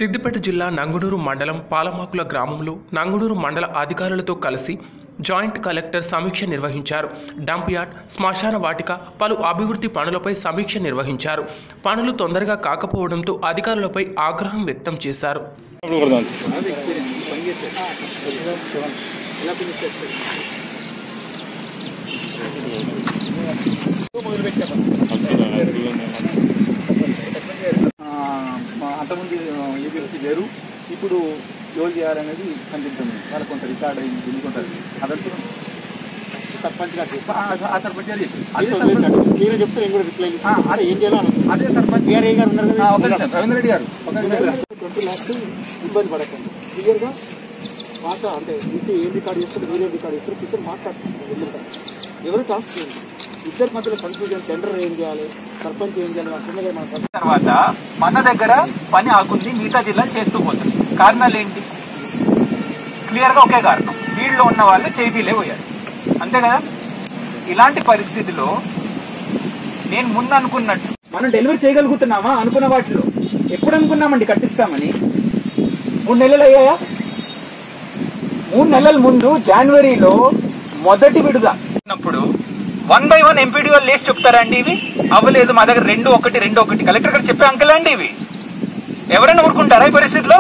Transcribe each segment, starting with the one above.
సిద్దిపేట జిల్లా నంగునూరు మండలం పాలమాకుల గ్రామంలో నంగునూరు మండల అధికారులతో కలిసి జాయింట్ కలెక్టర్ సమీక్ష నిర్వహించారు డంప్ యార్డ్ శ్మశాన వాటిక పలు అభివృద్ధి పనులపై సమీక్ష నిర్వహించారు పనులు తొందరగా కాకపోవడంతో అధికారులపై ఆగ్రహం వ్యక్తం చేశారు ఆ, మా- అంతకుముందు ఏబిఎస్సి వేరు ఇప్పుడు ఎవరు చేయాలనేది కనిపిస్తుంది వాళ్ళకి కొంత రికార్డ్ అయింది ఎందుకుంటుంది అదంతా సర్పంచ్ గారు చెప్పి- ఆ, ఆ సర్పంచ్ గారు చెప్పి అదే సర్పంచ్ క్లియర్ చెప్తే నేను కూడా రిప్లై ఆ, అదే ఏం చేయాలో అదే సర్పంచ్ కేఆర్ఏ గారు ఉన్నారు ఆ, కదా ఒక నిమిషం రవీంద్ర రెడ్డి గారు ఒక నిమిషం ట్వంటీ ల్యాక్స్ ఇబ్బంది పడకండి క్లియర్గా భాష అంటే ఈసీ ఏం రికార్డ్ చేస్తారు వీడియో రికార్డ్ చేస్తారు టీచర్ మాట్లాడుతున్నారు ఎవరు టాస్క్ చేయండి ఇద్దరి మధ్యలో కన్ఫ్యూజన్ టెండర్ ఏం చేయాలి సర్పంచ్ ఏం చేయాలి అంటున్నదే మన తర్వాత మన దగ్గర పని ఆగుంది మిగతా జిల్లాలు చేస్తూ పోతుంది కారణాలు ఏంటి క్లియర్ గా ఒకే కారణం వీళ్ళు ఉన్న వాళ్ళు చేతిలే పోయారు అంతే కదా ఇలాంటి పరిస్థితిలో నేను ముందు అనుకున్నట్టు మనం డెలివరీ చేయగలుగుతున్నామా అనుకున్న వాటిలో ఎప్పుడు అనుకున్నామండి కట్టిస్తామని మూడు నెలలు అయ్యాయా మూడు నెలల ముందు జనవరిలో మొదటి విడుదల ఉన్నప్పుడు వన్ బై వన్ ఎంపీడీఓ లేసి చెప్తారండి ఇవి అవ్వలేదు మా దగ్గర రెండు ఒకటి రెండు ఒకటి కలెక్టర్ గారు చెప్పే అంకెలా అండి ఇవి ఎవరైనా ఊరుకుంటారా ఈ పరిస్థితిలో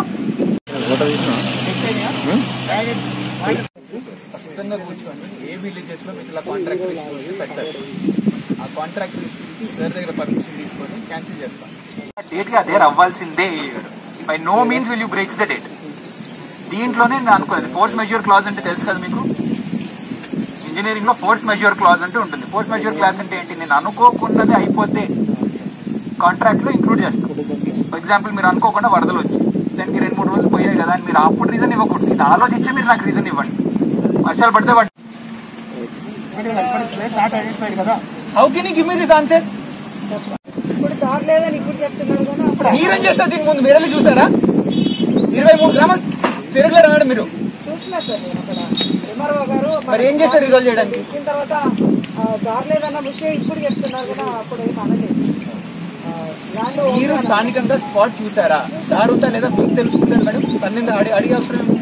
ఖచ్చితంగా కూర్చొని ఏ విలేజెస్ లో మీకు ఇలా కాంట్రాక్ట్ ఇష్యూ పెట్టారు ఆ కాంట్రాక్ట్ ఇష్యూకి సార్ దగ్గర పర్మిషన్ తీసుకొని క్యాన్సిల్ చేస్తాం డేట్ గా అదే అవ్వాల్సిందే by no means will you breaks the date దీంట్లోనే నేను అనుకోలేదు ఫోర్స్ మెజ్యూర్ క్లాజ్ అంటే తెలుసు కదా మీకు ఇంజనీరింగ్ లో ఫోర్స్ మెజ్యూర్ క్లాజ్ అంటే ఉంటుంది ఫోర్స్ మెజ్యూర్ క్లాజ్ అంటే ఏంటి నేను అనుకోకున్నది అయిపోతే కాంట్రాక్ట్ లో ఇంక్లూడ్ చేస్తాను ఫర్ ఎగ్జాంపుల్ మీరు అనుకోకుండా వరదలు వచ్చి దానికి రెండు మూడు రోజులు పోయాయి కదా అని మీరు అప్పుడు రీజన్ ఇవ్వకూడదు ఇది ఆలోచించి మీరు నాకు రీజన్ ఇవ్వండి వర్షాలు పడితే పడి స్టార్ట్ అయిపోయింది కదా how can you give me this answer ఇప్పుడు దారలేదని ఇప్పుడు చెప్తున్నారు కదా అప్పుడు మీరేం చేస్తారు దీని ముందు మీరెళ్ళి చూసారా ఇరవై మూడు గ్రామాలు తిరగలేరు మేడం మీరు చూసినా సార్ నేను అక్కడ ఎంఆర్ఓ గారు మరి ఏం చేస్తారు రిజాల్వ్ చేయడానికి ఇచ్చిన తర్వాత ఆ, దారలేదన్న విషయం ఇప్పుడు చెప్తున్నారు కదా అప్పుడు ఏం అనలేదు ఆ, ల్యాండ్ మీరు స్థానికంగా స్పాట్ చూసారా దారుతా లేదా మీకు తెలుసుకుంటారు మేడం తన్నింద అడిగి అడిగే అవసరం ఏముంది?